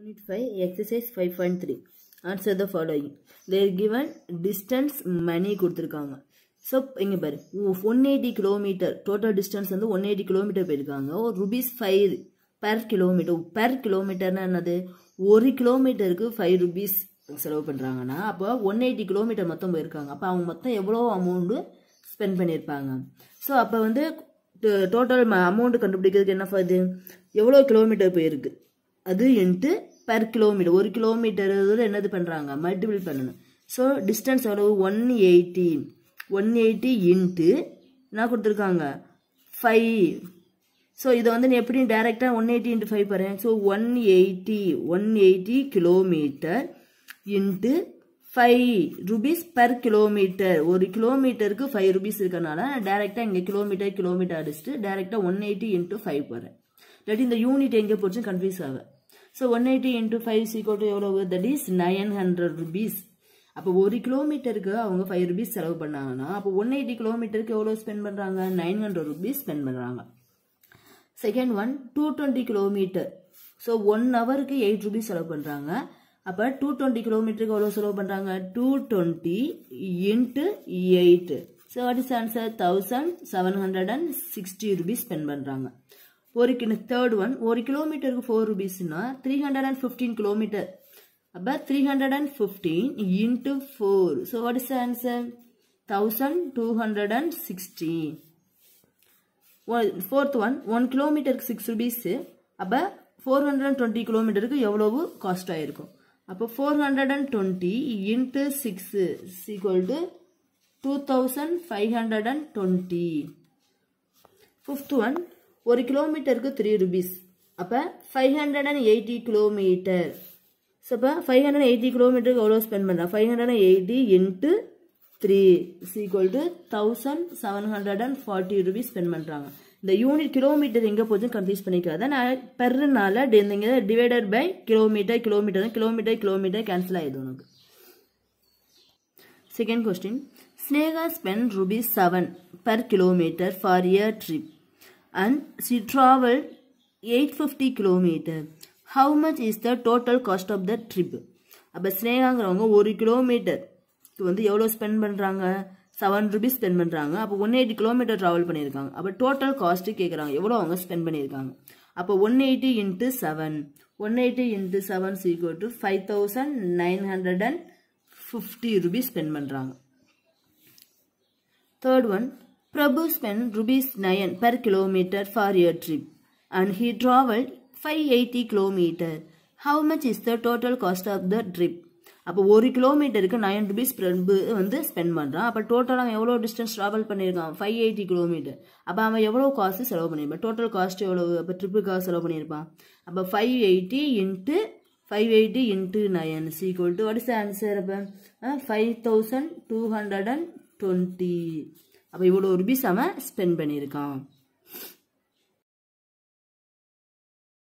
Unit 5, exercise 5.3. Answer the following. They are given distance money கொடுத்துருக்காங்க so இங்கே பாரு one eighty kilometre total distance வந்து one eighty kilometre போயிருக்காங்க ஒரு rupees five per kilometre per கிலோமீட்டர்னா என்னது ஒரு கிலோமீட்டருக்கு ஃபைவ் ருபீஸ் செலவு பண்ணுறாங்கன்னா அப்போ ஒன் எயிட்டி கிலோமீட்டர் மொத்தம் போயிருக்காங்க அப்போ அவங்க மொத்தம் எவ்வளோ அமௌண்ட்டு ஸ்பெண்ட் பண்ணியிருப்பாங்க ஸோ அப்போ வந்து டோட்டல் அமௌண்ட் கண்டுபிடிக்கிறதுக்கு என்ன இது எவ்வளோ கிலோமீட்டர் போயிருக்கு அது இன்ட்டு பெர் கிலோமீட்டர் ஒரு கிலோமீட்டர் என்னது பண்ணுறாங்க மல்டிபிள் பண்ணணும் ஸோ டிஸ்டன்ஸ் எவ்வளவு one eighty one eighty into என்ன கொடுத்துருக்காங்க ஃபைவ் ஸோ இதை வந்து நீ எப்படி டேரெக்டாக ஒன் எயிட்டி இன்ட்டு ஃபைவ் பாரு so one eighty one eighty kilometre into five rupees per kilometre ஒரு கிலோமீட்டருக்கு ஃபைவ் ருபீஸ் இருக்கனால டேரெக்டாக இங்கே கிலோமீட்டர் கிலோமீட்டர் அடிச்சுட்டு டேரெக்டாக ஒன் எயிட்டி இன்ட்டு ஃபைவ் போகிறேன் இல்லாட்டி இந்த யூனிட் எங்கே போச்சுன்னு கன்ஃபியூஸ் ஆகும் so one eighty into five சீக்கோட்டு எவ்வளவு that is nine hundred rupees அப்போ ஒரு கிலோமீட்டருக்கு அவங்க ஃபைவ் ருபீஸ் செலவு பண்ணாங்கன்னா அப்போ ஒன் எயிட்டி கிலோமீட்டருக்கு எவ்வளோ ஸ்பெண்ட் பண்ணுறாங்க நைன் ஹண்ட்ரட் ருபீஸ் ஸ்பெண்ட் பண்ணுறாங்க second one two twenty kilometer so one ஹவருக்கு எயிட் ருபீஸ் செலவு பண்ணுறாங்க அப்போ டூ டுவெண்ட்டி கிலோமீட்டருக்கு எவ்வளோ செலவு பண்ணுறாங்க two twenty into eight so what is answer thousand seven hundred and sixty rupees spend பண்ணுறாங்க ஒரு கிலோ தேர்ட் ஒன் ஒரு கிலோமீட்டருக்கு ஃபோர் ருபீஸ்னா three hundred and fifteen kilometer அப்போ three hundred and fifteen into four so what is answer thousand two hundred and sixty fourth one one கிலோமீட்டருக்கு six rupees அப்போ four hundred and twenty கிலோமீட்டருக்கு எவ்வளவு cost ஆகிருக்கும் அப்போ four hundred and twenty into six equal to two thousand five hundred and twenty fifth one ஒரு கிலோமீட்டருக்கு three rupees அப்போ five hundred and eighty kilometer so அப்போ five hundred eighty கிலோமீட்டருக்கு எவ்வளோ ஸ்பெண்ட் பண்ணுறேன் five hundred and eighty into three equal to thousand seven hundred and forty rupees spend பண்ணுறாங்க இந்த unit kilometre எங்கே போச்சுன்னு கன்ஃபியூஸ் பண்ணிக்காத நான் பெருனால இங்கே divided by kilometer kilometer kilometer kilometer cancel ஆகிடுது உனக்கு second question Sneha spend rupees seven per kilometer for a trip and she traveled 850 kilometer. How much is the total cost of the trip? அப்போ ஸ்னேகாங்கிறவங்க ஒரு கிலோமீட்டருக்கு வந்து எவ்வளோ ஸ்பெண்ட் பண்ணுறாங்க seven rupees spend பண்ணுறாங்க அப்போ ஒன் எயிட்டி கிலோமீட்டர் ட்ராவல் பண்ணியிருக்காங்க அப்போ டோட்டல் காஸ்ட்டு கேட்குறாங்க எவ்வளோ அவங்க ஸ்பெண்ட் பண்ணியிருக்காங்க அப்போ one eighty into seven one eighty into seven equal to five thousand nine hundred and fifty rupees spend பண்ணுறாங்க Third one, Prabhu spent rupees 9 per kilometer for a trip and he traveled 580 kilometer. How much is the total cost of the trip? அப்போ ஒரு கிலோமீட்டருக்கு nine rupees பிரபு வந்து spend பண்ணுறான் அப்போ டோட்டலாக அவன் எவ்வளோ டிஸ்டன்ஸ் ட்ராவல் பண்ணியிருக்கான் ஃபைவ் எயிட்டி கிலோமீட்டர் அப்போ அவன் எவ்வளோ காசு செலவு பண்ணியிருப்பான் டோட்டல் காஸ்ட் எவ்வளோ அப்போ ட்ரிப்புக்காக செலவு பண்ணியிருப்பான் அப்போ five eighty into five eighty into nine equal to what is answer அப்போ five thousand two hundred and twenty அப்போ இவ்வளோ ருபீஸ் அவன் ஸ்பெண்ட் பண்ணியிருக்கான்